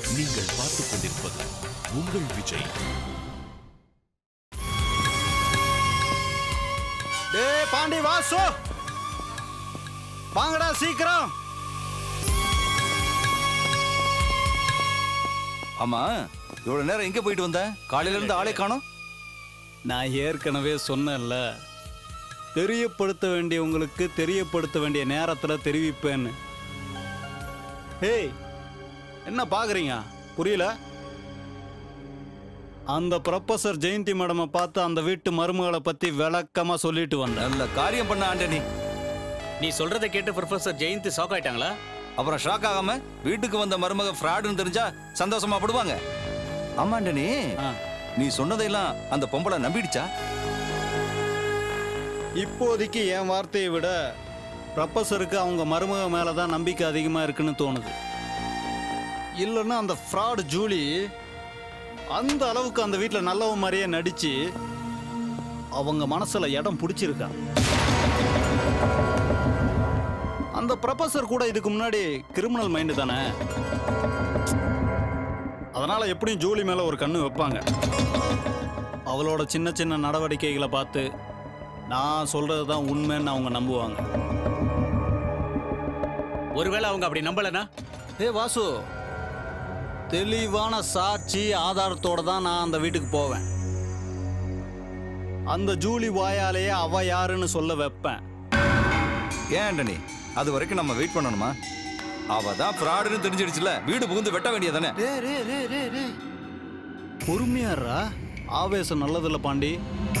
நீங்கள் பார்த்துக் கொண்டிருப்பது உங்கள் விஜய் டேய் பாண்டி வாசு வாங்கடா சீக்கிரம் ஆமா இவ்வளவு நேரம் எங்க போயிட்டு வந்த காலையில இருந்து ஆளே காணோம் நான் ஏற்கனவே சொன்னேன்ல தெரியப்படுத்த வேண்டியவங்களுக்கு தெரியப்படுத்த வேண்டிய நேரத்தில் தெரிவிப்பேன்னு ஹேய் என்ன பார்க்குறீங்க புரியல அந்த ப்ரொஃபசர் ஜெயந்தி மேடமை பார்த்து அந்த வீட்டு மருமகளை பற்றி விளக்கமாக சொல்லிட்டு வந்தேன் நல்ல காரியம் பண்ண ஆண்டனி நீ சொல்றதை கேட்டு ப்ரொஃபசர் ஜெயந்த் ஷாக் ஆயிட்டாங்களா அப்புறம் ஷாக் ஆகாம வீட்டுக்கு வந்த மருமக ஃப்ராடுன்னு தெரிஞ்சா சந்தோஷமா படுவாங்க ஆமா ஆண்டனி ஆ. நீ சொன்னதையெல்லாம் அந்த பொம்பளை நம்பிடுச்சா இப்போதைக்கு என் வார்த்தையை விட ப்ரொஃபஸருக்கு அவங்க மருமக மேலே தான் நம்பிக்கை அதிகமாக இருக்குன்னு தோணுது இல்லைன்னா அந்த ஃப்ராடு ஜூலி அந்த அளவுக்கு அந்த வீட்டில் நல்லவ மாதிரியே நடிச்சு அவங்க மனசில் இடம் பிடிச்சிருக்கா அந்த ப்ரொஃபஸர் கூட இதுக்கு முன்னாடி கிரிமினல் மைண்டு தானே அதனால எப்படியும் ஜூலி மேலே ஒரு கண்ணு வைப்பாங்க அவளோட சின்ன சின்ன நடவடிக்கைகளை பார்த்து நான் சொல்றது தான் உண்மைன்னு அவங்க நம்புவாங்க ஒருவேளை அவங்க அப்படி நம்பலனா ஏ வாசு தெளிவான சாட்சி ஆதாரத்தோட தான் நான் அந்த வீட்டுக்கு போவேன் அந்த ஜூலி வாயாலேயே அவ யாருன்னு சொல்ல வைப்பேன் ஏன் ஆண்டனி அது வரைக்கும் நம்ம வெயிட் பண்ணணுமா அவ தான் ஃப்ராடுன்னு தெரிஞ்சிடுச்சுல வீடு புகுந்து வெட்ட வேண்டியதானே பொறுமையாரா ஆவேசம் நல்லதில்ல பாண்டி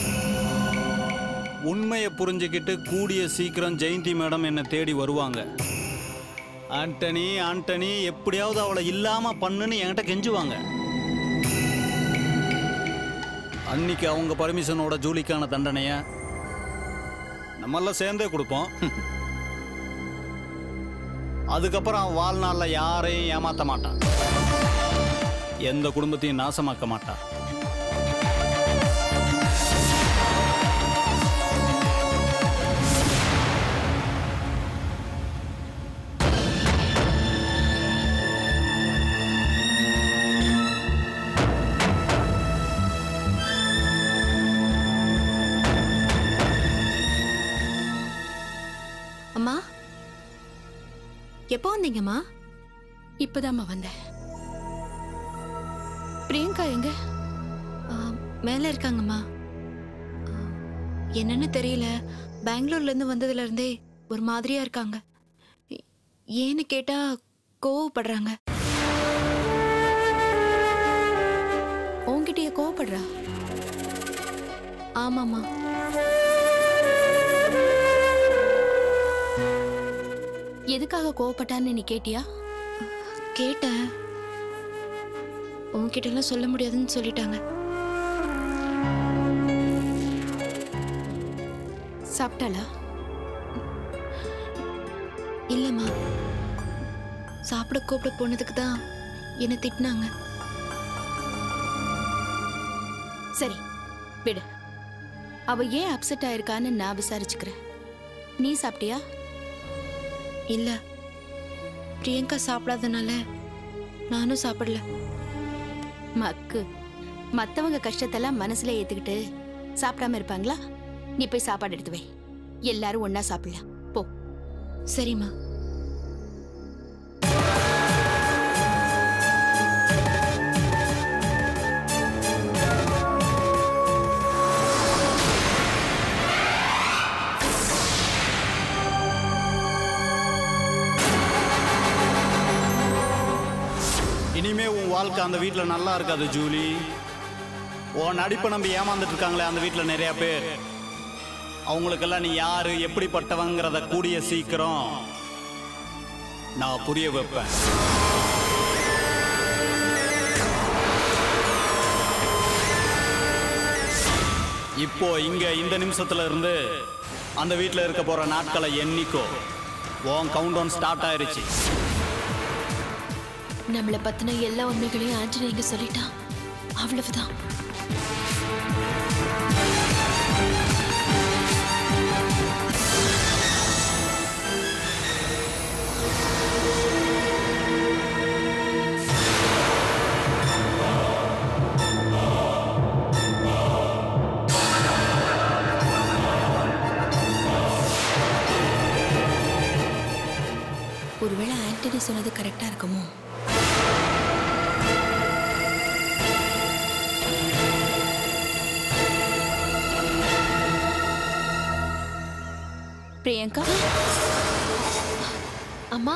உண்மையை புரிஞ்சுக்கிட்டு கூடிய சீக்கிரம் ஜெயந்தி மேடம் என்னை தேடி வருவாங்க ஆண்டனி ஆண்டனி எப்படியாவது அவளை இல்லாம பண்ணுன்னு என்கிட்ட கெஞ்சுவாங்க அன்னைக்கு அவங்க பர்மிஷனோட ஜூலிக்கான தண்டனைய நம்மெல்லாம் சேர்ந்தே கொடுப்போம் அதுக்கப்புறம் அவன் வாழ்நாள்ல யாரையும் ஏமாத்த மாட்டான் எந்த குடும்பத்தையும் நாசமாக்க மாட்டான் அம்மா எப்போ வந்தீங்கம்மா இப்பதாம்மா வந்தேன் பிரியங்கா எங்க ஆ, மேலே இருக்காங்கம்மா ஆ, என்னன்னு தெரியல பெங்களூர்ல இருந்து வந்ததுல இருந்தே ஒரு மாதிரியா இருக்காங்க ஏ- ஏன்னு கேட்டா கோவப்படுறாங்க உன்கிட்டயே கோவப்படுறா ஆமாம்மா எதுக்காக கோவப்பட்டான்னு நீ கேட்டியா கேட்டேன் உன்கிட்ட எல்லாம் சொல்ல முடியாதுன்னு சொல்லிட்டாங்க சாப்பிட்டாளா இல்லம்மா சாப்பிட கூப்பிட போனதுக்கு தான் என்னை திட்டினாங்க சரி விடு அவ ஏன் அப்செட் ஆயிருக்கான்னு நான் விசாரிச்சுக்கிறேன் நீ சாப்பிட்டியா இல்ல பிரியங்கா சாப்பிடாதனால நானும் சாப்பிடல மக்கு மத்தவங்க கஷ்டத்தெல்லாம் மனசுல ஏத்துக்கிட்டு சாப்பிடாம இருப்பாங்களா நீ போய் சாப்பாடு எடுத்து வை எல்லாரும் ஒண்ணா சாப்பிடலாம் போ சரிம்மா இனிமே உன் வாழ்க்கை அந்த வீட்டில் நல்லா இருக்காது ஜூலி உன் நடிப்பை நம்பி ஏமாந்துட்டு இருக்காங்களே அந்த வீட்டில் நிறைய பேர் அவங்களுக்கெல்லாம் நீ யாரு எப்படிப்பட்டவங்கிறத கூடிய சீக்கிரம் நான் புரிய வைப்பேன் இப்போ இங்க இந்த நிமிஷத்துல இருந்து அந்த வீட்டில் இருக்க போற நாட்களை எண்ணிக்கோ உன் கவுண்ட் டவுன் ஸ்டார்ட் ஆயிருச்சு நம்மளை பத்தின எல்லா உண்மைகளையும் ஆண்டனி இங்க சொல்லிட்டான் அவ்வளவுதான் ஆண்டனி சொன்னது கரெக்டா இருக்குமோ பிரியங்கா அம்மா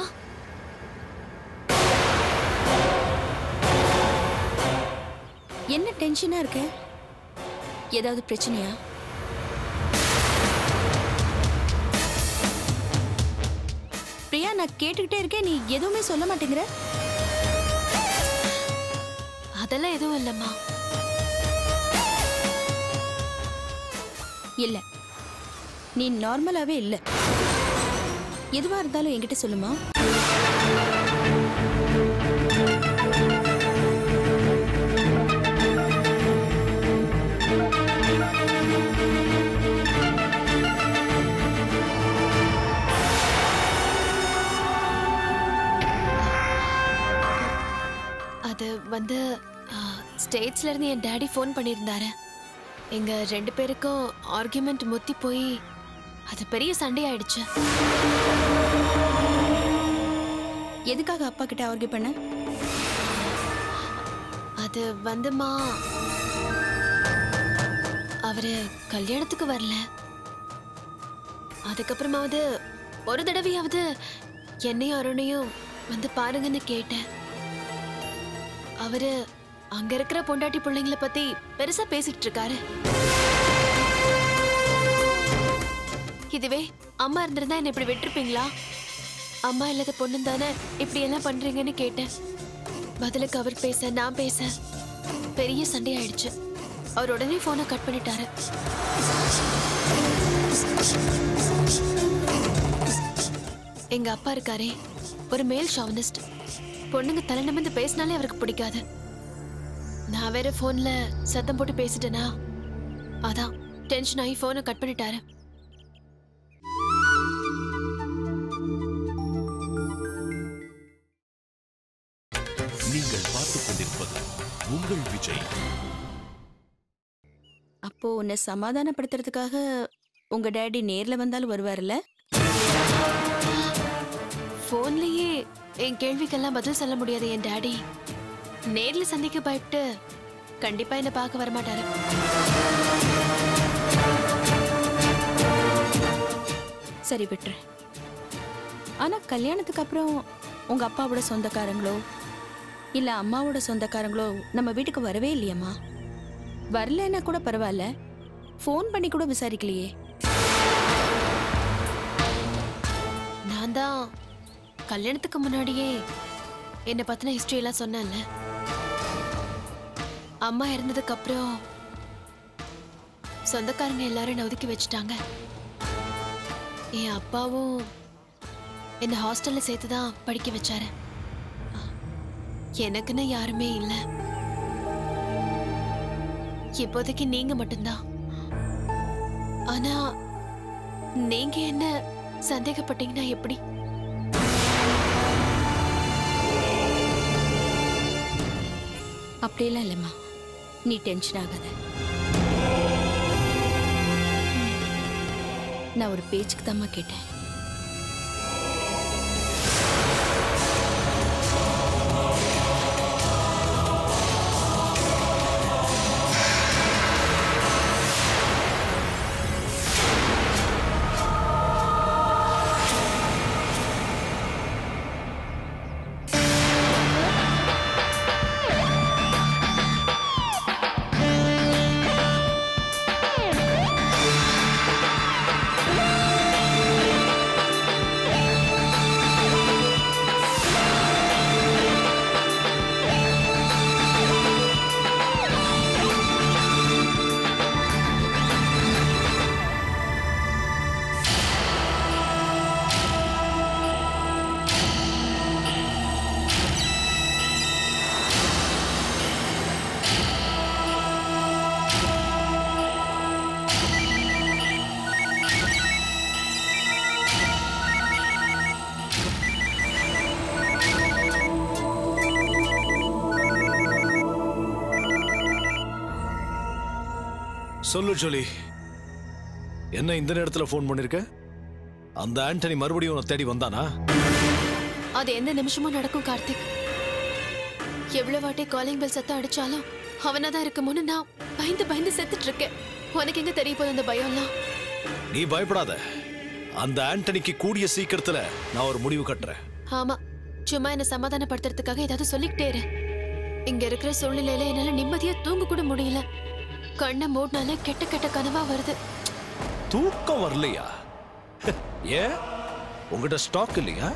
என்ன டென்ஷனா இருக்க ஏதாவது பிரச்சனையா பிரியா நான் கேட்டுக்கிட்டே இருக்கேன் நீ எதுவுமே சொல்ல மாட்டேங்கிற அதெல்லாம் எதுவும் இல்லம்மா இல்ல நீ நார்மலாவே இல்ல எதுவா இருந்தாலும் என்கிட்ட சொல்லுமா அது வந்து ஸ்டேட்ஸ்ல இருந்து என் டாடி ஃபோன் பண்ணியிருந்தாரு எங்க ரெண்டு பேருக்கும் ஆர்கியூமெண்ட் முத்தி போய் அது பெரிய சண்டை ஆயிடுச்சு எதுக்காக அப்பா கிட்ட ஆர்கியூ பண்ண அது வந்துமா அவரு கல்யாணத்துக்கு வரல அதுக்கப்புறமாவது ஒரு தடவையாவது என்னையும் அருணையும் வந்து பாருங்கன்னு கேட்டேன் அவரு அங்க இருக்கிற பொண்டாட்டி பிள்ளைங்கள பத்தி பெருசா பேசிட்டு இருக்காரு இதுவே அம்மா இருந்திருந்தா என்ன இப்படி விட்டுருப்பீங்களா அம்மா இல்லாத பொண்ணு தானே இப்படி எல்லாம் பண்றீங்கன்னு கேட்டேன் பதிலுக்கு அவர் பேச நான் பேச பெரிய சண்டை ஆயிடுச்சு அவர் உடனே போனை கட் பண்ணிட்டாரு எங்க அப்பா இருக்காரே ஒரு மேல் ஷாவனிஸ்ட் பொண்ணுங்க தலை நிமிர்ந்து பேசினாலே அவருக்கு பிடிக்காது நான் வேற போன்ல சத்தம் போட்டு பேசிட்டேனா அதான் டென்ஷன் ஆகி போனை கட் பண்ணிட்டாரு நீங்கள் பார்த்துக் கொண்டிருப்பது உங்கள் விஜய் அப்போ உன்னை சமாதானப்படுத்துறதுக்காக உங்க டேடி நேர்ல வந்தாலும் வருவார்ல போன்லயே என் கேள்விக்கெல்லாம் பதில் சொல்ல முடியாது என் டாடி நேர்ல சந்திக்க பயப்பட்டு கண்டிப்பா என்ன பார்க்க வரமாட்டாரு சரி விட்டுரு ஆனா கல்யாணத்துக்கு அப்புறம் உங்க அப்பாவோட சொந்தக்காரங்களோ இல்ல அம்மாவோட சொந்தக்காரங்களோ நம்ம வீட்டுக்கு வரவே இல்லையம்மா வரலன்னா கூட பரவாயில்ல ஃபோன் பண்ணி கூட விசாரிக்கலையே நான் தான் கல்யாணத்துக்கு முன்னாடியே என்னை பத்தின ஹிஸ்டரி எல்லாம் சொன்னேன்ல அம்மா இறந்ததுக்கு அப்புறம் சொந்தக்காரங்க எல்லாரும் என்னை ஒதுக்கி வச்சுட்டாங்க என் அப்பாவும் என்னை ஹாஸ்டல்ல சேர்த்து தான் படிக்க வச்சாரு எனக்குன்னு யாருமே இல்லை இப்போதைக்கு நீங்க மட்டும்தான் ஆனா நீங்க என்ன சந்தேகப்பட்டீங்கன்னா எப்படி அப்படியெல்லாம் இல்லைம்மா நீ டென்ஷன் ஆகாத நான் ஒரு பேச்சுக்கு தாம்மா கேட்டேன் சொல்லு ஜோலி என்ன இந்த நேரத்துல ஃபோன் பண்ணிருக்க அந்த ஆண்டனி மறுபடியும் உன்னை தேடி வந்தானா அது எந்த நிமிஷமும் நடக்கும் கார்த்திக் எவ்வளவு வாட்டி காலிங் பெல் சத்தம் அடிச்சாலும் அவனா தான் இருக்குமோன்னு நான் பயந்து பயந்து செத்துட்டு இருக்கேன் உனக்கு எங்க தெரிய போகுது அந்த பயம்லாம் நீ பயப்படாத அந்த ஆண்டனிக்கு கூடிய சீக்கிரத்துல நான் ஒரு முடிவு கட்டுறேன் ஆமா சும்மா என்ன சமாதானப்படுத்துறதுக்காக ஏதாவது சொல்லிக்கிட்டே இரு இங்க இருக்கிற சூழ்நிலையில என்னால நிம்மதியா தூங்க கூட முடியல கண்ணை மூடினாலே கெட்ட கெட்ட கனவா வருது தூக்கம் வரலையா ஏன் உங்ககிட்ட ஸ்டாக் இல்லையா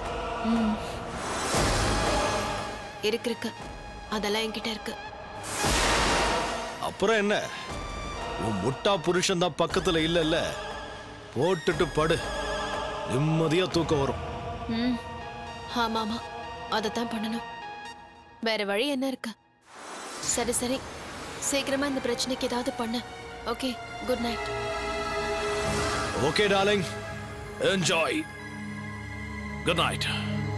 இருக்கு இருக்கு அதெல்லாம் என்கிட்ட இருக்கு அப்புறம் என்ன உன் முட்டா புருஷன் தான் பக்கத்துல இல்லல்ல போட்டுட்டு படு நிம்மதியா தூக்கம் வரும் ம் ஆமா ஆமா அதைத்தான் பண்ணணும் வேற வழி என்ன இருக்கு சரி சரி சீக்கிரமா இந்த பிரச்சனைக்கு ஏதாவது பண்ணு okay good night okay darling enjoy good night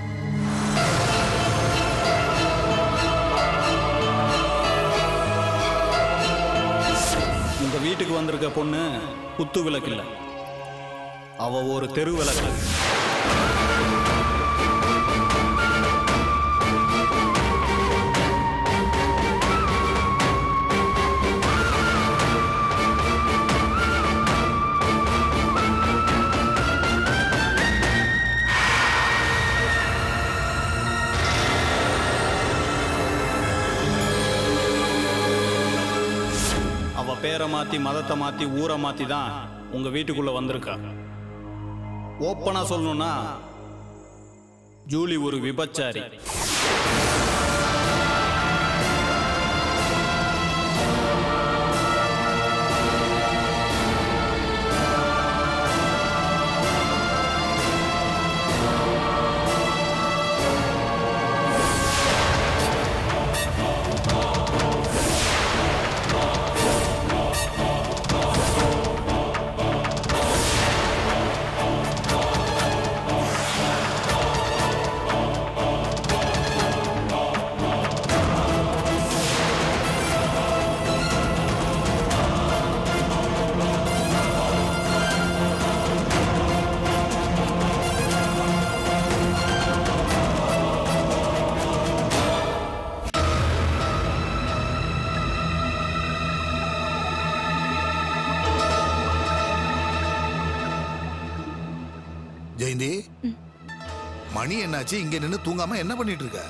உங்க வீட்டுக்கு வந்திருக்க பொண்ணு குத்து விளக்கு இல்ல அவ ஒரு தெரு விளக்கு அவ பேரை மாத்தி மதத்தை மாத்தி ஊரை மாத்தி தான் உங்க வீட்டுக்குள்ள வந்திருக்கா ஓப்பனா சொல்லணும்னா ஜூலி ஒரு விபச்சாரி ஜெயந்தி மணி என்னாச்சு இங்க நின்னு தூங்காம என்ன பண்ணிட்டு இருக்க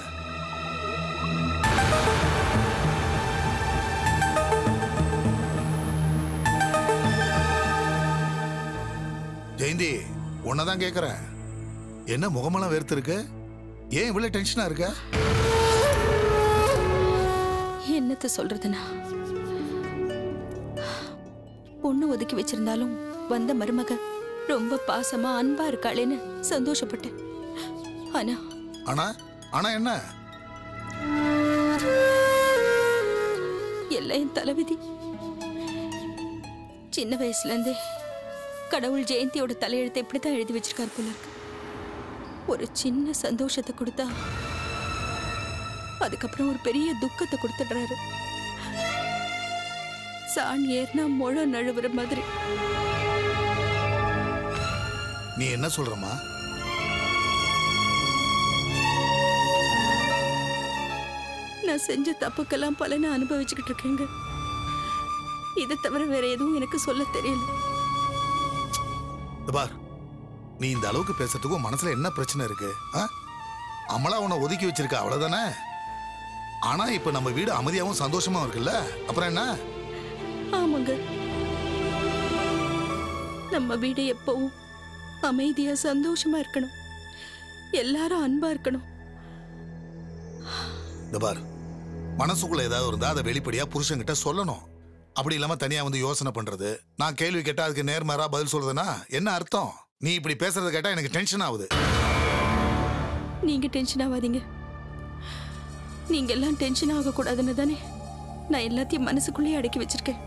ஜெயந்தி உன்னதான் கேக்குறேன் என்ன முகமெல்லாம் வேர்த்து இருக்கு ஏன் இவ்வளவு டென்ஷனா இருக்க என்னத்த சொல்றதுனா பொண்ணு ஒதுக்கி வச்சிருந்தாலும் வந்த மருமக ரொம்ப பாசமா அன்பா இருக்காளேன்னு சந்தோஷப்பட்டேன் ஆனா ஆனா ஆனா என்ன எல்லாம் என் தலைவிதி சின்ன வயசுல இருந்தே கடவுள் ஜெயந்தியோட தலையெழுத்தை இப்படித்தான் எழுதி வச்சிருக்காரு போல இருக்கு ஒரு சின்ன சந்தோஷத்தை கொடுத்தா அதுக்கப்புறம் ஒரு பெரிய துக்கத்தை கொடுத்துடுறாரு சாண் ஏறினா முழம் நழுவுற மாதிரி நீ என்ன சொல்றமா நான் செஞ்ச தப்புக்கெல்லாம் பலனை அனுபவிச்சுக்கிட்டு இருக்கேங்க இதை தவிர வேற எதுவும் எனக்கு சொல்ல தெரியல இந்த பார் நீ இந்த அளவுக்கு பேசுறதுக்கு உன் மனசுல என்ன பிரச்சனை இருக்கு ஆ? அமலா உன்னை ஒதுக்கி வச்சிருக்க அவ்வளவுதானே ஆனா இப்ப நம்ம வீடு அமைதியாவும் சந்தோஷமா இருக்குல்ல அப்புறம் என்ன ஆமாங்க நம்ம வீடு எப்பவும் அமைதியா சந்தோஷமா இருக்கணும் எல்லாரும் அன்பா இருக்கணும் இந்த பார் மனசுக்குள்ள ஏதாவது இருந்தா அதை வெளிப்படையா புருஷன்கிட்ட சொல்லணும் அப்படி இல்லாம தனியா வந்து யோசனை பண்றது நான் கேள்வி கேட்டா அதுக்கு நேர்மாறா பதில் சொல்றதுன்னா என்ன அர்த்தம் நீ இப்படி பேசுறத கேட்டா எனக்கு டென்ஷன் ஆகுது நீங்க டென்ஷன் ஆகாதீங்க நீங்க எல்லாம் டென்ஷன் ஆக கூடாதுன்னு தானே நான் எல்லாத்தையும் மனசுக்குள்ளேயே அடக்கி வச்சிருக்கேன்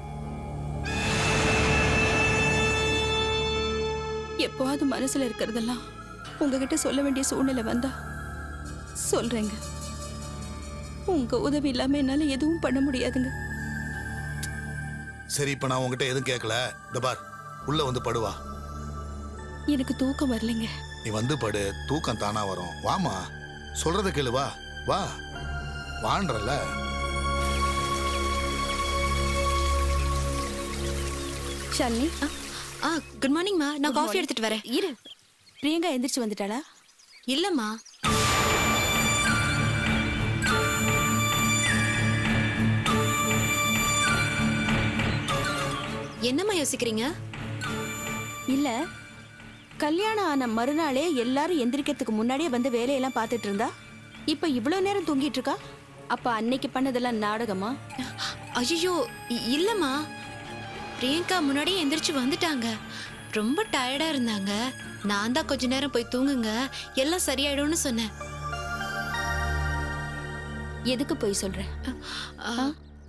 எப்போவாது மனசுல இருக்கிறதெல்லாம் உங்ககிட்ட சொல்ல வேண்டிய சூழ்நிலை வந்தா சொல்றேங்க உங்க உதவி இல்லாம என்னால எதுவும் பண்ண முடியாதுங்க சரி இப்ப நான் உங்ககிட்ட எதுவும் கேட்கல இந்த பார் உள்ள வந்து படுவா எனக்கு தூக்கம் வரலைங்க நீ வந்து படு தூக்கம் தானா வரும் வாமா சொல்றத கேளு வா வா வான்றல ஷாலினி ஆ குட் மார்னிங்மா நான் காஃபி எடுத்துட்டு வரேன் இரு பிரியங்கா எந்திரிச்சு வந்துட்டாளா இல்லம்மா என்னம்மா யோசிக்கிறீங்க இல்ல கல்யாணம் ஆன மறுநாளே எல்லாரும் எந்திரிக்கிறதுக்கு முன்னாடியே வந்து வேலையெல்லாம் பார்த்துட்டு இருந்தா இப்ப இவ்வளோ நேரம் தூங்கிட்டு இருக்கா அப்ப அன்னைக்கு பண்ணதெல்லாம் நாடகமா ஐயோ இல்லம்மா பிரியங்கா முன்னாடியே எந்திரிச்சு வந்துட்டாங்க ரொம்ப டயர்டா இருந்தாங்க நான் தான் கொஞ்ச நேரம் போய் தூங்குங்க எல்லாம் சரியாயிடும்னு சொன்னேன் எதுக்கு போய் சொல்ற ஆ,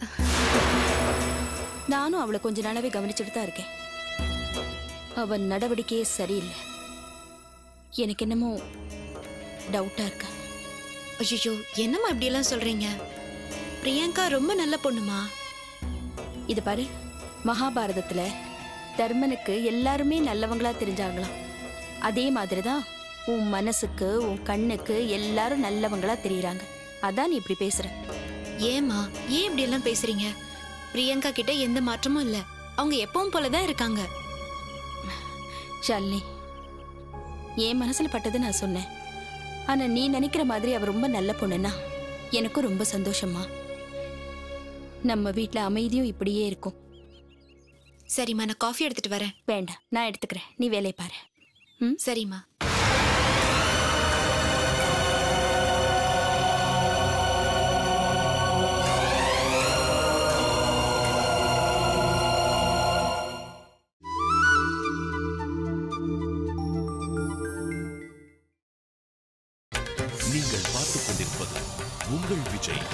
நானும் அவளை கொஞ்ச நாளாவே கவனிச்சுட்டு தான் இருக்கேன் அவ நடவடிக்கையே சரியில்லை எனக்கு என்னமோ டவுட்டா இருக்கா ஐயோ என்னம்மா இப்படி எல்லாம் சொல்றீங்க பிரியங்கா ரொம்ப நல்ல பொண்ணுமா இது பாரு மகாபாரதத்துல தர்மனுக்கு எல்லாருமே நல்லவங்களா தெரிஞ்சாங்களாம் அதே மாதிரிதான் உன் மனசுக்கு உன் கண்ணுக்கு எல்லாரும் நல்லவங்களா தெரியுறாங்க அதான் நீ இப்படி பேசுற ஏம்மா ஏன் இப்படி எல்லாம் பேசுறீங்க பிரியங்கா கிட்ட எந்த மாற்றமும் இல்ல அவங்க எப்பவும் போலதான் இருக்காங்க ஷாலினி என் மனசுல பட்டது நான் சொன்னேன் ஆனா நீ நினைக்கிற மாதிரி அவ ரொம்ப நல்ல பொண்ணுன்னா எனக்கும் ரொம்ப சந்தோஷமா நம்ம வீட்ல அமைதியும் இப்படியே இருக்கும் சரிம்மா நான் காஃபி எடுத்துட்டு வரேன் வேண்டாம் நான் எடுத்துக்கிறேன் நீ வேலையை பாரு ம் சரிம்மா நீங்கள் பார்த்துக் கொண்டிருப்பது உங்கள் விஜய்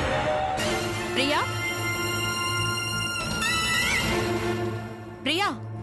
பிரியா பிரியா